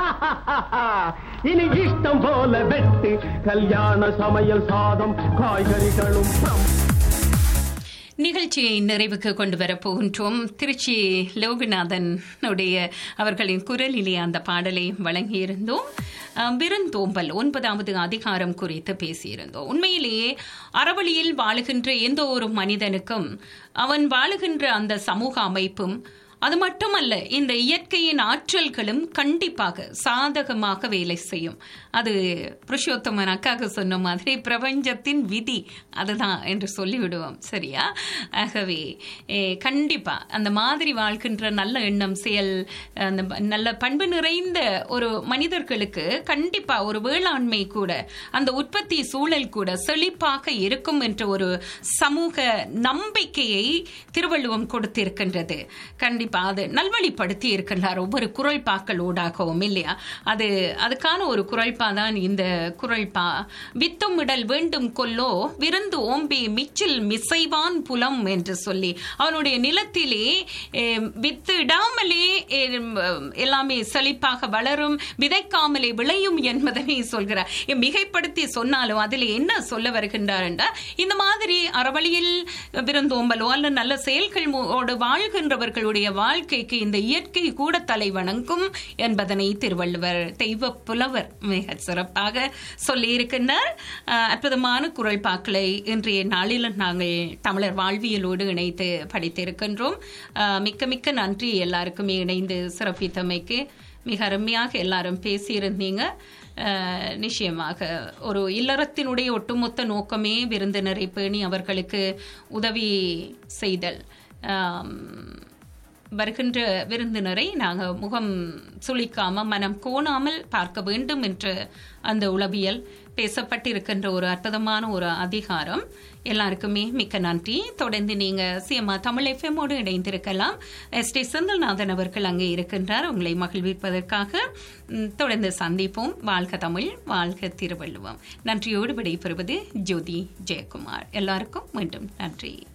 இனி இஷ்டம் போல வெட்டு கல்யாண சமையல் சாதம் காய்கறிகளும் பம்- நிகழ்ச்சியை நிறைவுக்கு கொண்டு வரப் போகின்றோம் திருச்சி லோகநாதனுடைய அவர்களின் குரலிலே அந்த பாடலை வழங்கியிருந்தோம் அஹ், விருந்தோம்பல் ஒன்பதாவது அதிகாரம் குறித்து பேசியிருந்தோம் உண்மையிலேயே அறவழியில் வாழுகின்ற எந்த ஒரு மனிதனுக்கும் அவன் வாழுகின்ற அந்த சமூக அமைப்பும் அது மட்டுமல்ல இந்த இயற்கையின் ஆற்றல்களும் கண்டிப்பாக சாதகமாக வேலை செய்யும் அது புருஷோத்தமன் அக்காக சொன்ன மாதிரி பிரபஞ்சத்தின் விதி அதுதான் என்று சொல்லிவிடுவோம் சரியா ஆகவே ஏ, கண்டிப்பா அந்த மாதிரி வாழ்கின்ற நல்ல எண்ணம் செயல் அந்த ப- நல்ல பண்பு நிறைந்த ஒரு மனிதர்களுக்கு கண்டிப்பா ஒரு வேளாண்மை கூட அந்த உற்பத்தி சூழல் கூட செழிப்பாக இருக்கும் என்ற ஒரு சமூக நம்பிக்கையை திருவள்ளுவம் கொடுத்திருக்கின்றது கண்டிப்பா அது நல்வழிப்படுத்தி இருக்கின்றார் ஒவ்வொரு குரல்பாக்கள் ஊடாகவும் இல்லையா அது அதுக்கான ஒரு குரல்பா தான் இந்த குரல்பா வித்தும் இடல் வேண்டும் கொல்லோ விருந்து ஓம்பி மிச்சில் மிசைவான் புலம் என்று சொல்லி அவனுடைய நிலத்திலே eh, வித்து இடாமலே eh, எல்லாமே செழிப்பாக வளரும் விதைக்காமலே விளையும் என்பதனை சொல்கிறார் eh, மிகைப்படுத்தி சொன்னாலும் அதில் என்ன சொல்ல வருகின்றார் என்றால் இந்த மாதிரி அறவழியில் விருந்தோம்பலோ அல்ல நல்ல செயல்களோடு வாழ்கின்றவர்களுடைய வாழ்க்கைக்கு இந்த இயற்கை கூட தலை வணங்கும் என்பதனை திருவள்ளுவர் தெய்வ புலவர் மிக சிறப்பாக சொல்லியிருக்கின்றார் அஹ், அற்புதமான குரல் பாக்களை இன்றைய நாளில் நாங்கள் தமிழர் வாழ்வியலோடு இணைத்து படித்திருக்கின்றோம் அஹ், மிக்க மிக்க நன்றி எல்லாருக்குமே இணைந்து சிறப்பித்தமைக்கு மிக அருமையாக எல்லாரும் பேசியிருந்தீங்க அஹ், நிச்சயமாக ஒரு இல்லறத்தினுடைய ஒட்டுமொத்த நோக்கமே விருந்தினரை பேணி அவர்களுக்கு உதவி செய்தல் ஆம், வருகின்ற விருந்தினரை நாங்கள் முகம் சுளிக்காம மனம் கோணாமல் பார்க்க வேண்டும் என்ற அந்த உளவியல் பேசப்பட்டிருக்கின்ற ஒரு அற்புதமான ஒரு அதிகாரம் எல்லாருக்குமே மிக்க நன்றி தொடர்ந்து நீங்க சிஎம்ஆ தமிழ் எஃப்எம்மோடு இணைந்திருக்கலாம் எஸ் டி செந்தில்நாதன் அவர்கள் அங்கே இருக்கின்றார் உங்களை மகிழ்விப்பதற்காக ம், தொடர்ந்து சந்திப்போம் வாழ்க தமிழ் வாழ்க திருவள்ளுவம் நன்றியோடு விடைபெறுவது ஜோதி ஜெயக்குமார் எல்லாருக்கும் மீண்டும் நன்றி